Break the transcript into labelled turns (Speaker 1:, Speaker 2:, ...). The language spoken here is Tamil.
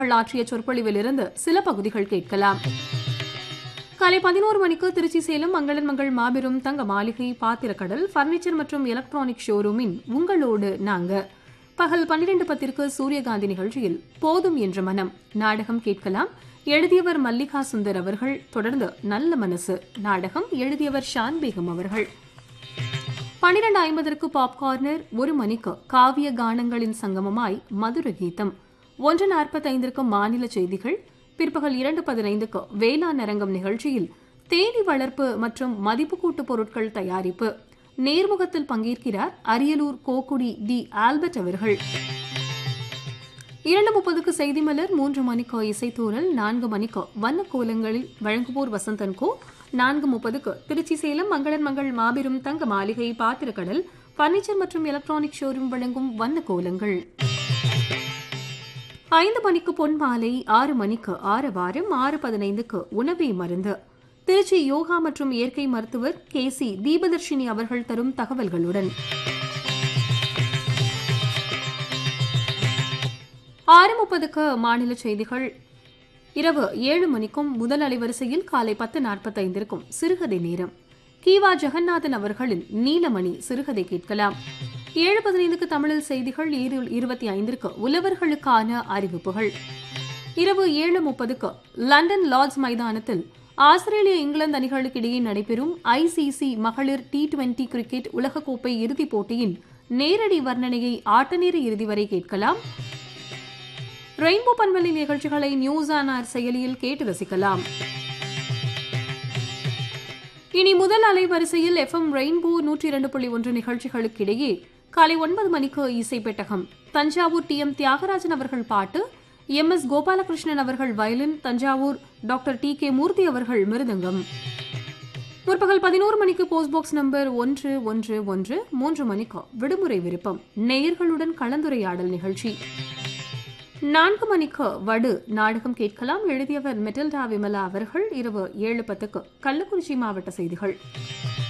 Speaker 1: ஆற்றிய சொற்பொழிவிலிருந்து சில பகுதிகள் கேட்கலாம் காலை பதினோரு மணிக்கு திருச்சி சேலம் மங்களன் மங்கள் மாபெரும் தங்க மாளிகை பாத்திரக்கடல் பர்னிச்சர் மற்றும் எலக்ட்ரானிக் ஷோரூமின் உங்களோடு நாங்க பகல் பன்னிரண்டு பத்திற்கு சூரியகாந்தி நிகழ்ச்சியில் போதும் என்ற மனம் நாடகம் கேட்கலாம் எழுதியவர் மல்லிகா சுந்தர் அவர்கள் தொடர்ந்து நல்ல மனசு நாடகம் எழுதியவர் ஷான் பேகம் அவர்கள் பன்னிரண்டு ஐம்பதற்கு பாப்கார்னர் ஒரு மணிக்கு காவிய கானங்களின் சங்கமமாய் மதுர கீதம் ஒன்று நாற்பத்தைந்திற்கு மாநில செய்திகள் பிற்பகல் இரண்டு பதினைந்துக்கு வேளாண் அரங்கம் நிகழ்ச்சியில் தேனி வளர்ப்பு மற்றும் மதிப்பு கூட்டு பொருட்கள் தயாரிப்பு நேர்முகத்தில் பங்கேற்கிறார் அரியலூர் கோக்குடி டி ஆல்பர்ட் அவர்கள் இரண்டு முப்பதுக்கு செய்தி மலர் மூன்று மணிக்கு இசைத்தூரல் நான்கு மணிக்கு வண்ண கோலங்களில் வழங்குவோர் வசந்தன் கோ நான்கு முப்பதுக்கு திருச்சி சேலம் மங்களன் மங்கள் மாபெரும் தங்க மாளிகை பாத்திரக்கடல் பர்னிச்சர் மற்றும் எலக்ட்ரானிக் ஷோரூம் வழங்கும் வண்ண கோலங்கள் ஐந்து மணிக்கு பொன் மாலை ஆறு மணிக்கு ஆறு வாரம் ஆறு பதினைந்துக்கு உணவே மருந்து திருச்சி யோகா மற்றும் இயற்கை மருத்துவர் கே சி தீபதர்ஷினி அவர்கள் தரும் தகவல்களுடன் ஆறு முப்பதுக்கு மாநில செய்திகள் இரவு ஏழு மணிக்கும் முதல் அலைவரிசையில் காலை பத்து நாற்பத்தைந்திற்கும் சிறுகதை நேரம் கீவா ஜெகநாதன் அவர்களின் நீலமணி சிறுகதை கேட்கலாம் ஏழு பதினைந்துக்கு தமிழில் செய்திகள் ஏழு இருபத்தி ஐந்திற்கு உழவர்களுக்கான அறிவிப்புகள் இரவு ஏழு முப்பதுக்கு லண்டன் லார்ட்ஸ் மைதானத்தில் ஆஸ்திரேலிய இங்கிலாந்து அணிகளுக்கு இடையே நடைபெறும் ஐசிசி மகளிர் டி டுவெண்டி கிரிக்கெட் உலகக்கோப்பை இறுதிப் போட்டியின் நேரடி வர்ணனையை ஆட்டநேர இறுதி வரை கேட்கலாம் ரெயின்போ பண்பலை நிகழ்ச்சிகளை நியூஸ் ஆன் ஆர் செயலியில் கேட்டு ரசிக்கலாம் இனி முதல் அலைவரிசையில் எஃப்எம் ரெயின்போ நூற்றி இரண்டு புள்ளி ஒன்று நிகழ்ச்சிகளுக்கிடையே காலை ஒன்பது மணிக்கு இசை பெட்டகம் தஞ்சாவூர் டி எம் தியாகராஜன் அவர்கள் பாட்டு எம் எஸ் கோபாலகிருஷ்ணன் அவர்கள் violin Thanjavur doctor T K Murthy அவர்கள் மிருதங்கம் முற்பகல் பதினோரு மணிக்கு போஸ்ட் பாக்ஸ் நம்பர் ஒன்று ஒன்று ஒன்று மூன்று மணிக்கு விடுமுறை விருப்பம் நேயர்களுடன் கலந்துரையாடல் நிகழ்ச்சி நான்கு மணிக்கு வடு நாடகம் கேட்கலாம் எழுதியவர் மெட்டில்டா விமலா அவர்கள் இரவு ஏழு பத்துக்கு கள்ளக்குறிச்சி மாவட்ட செய்திகள்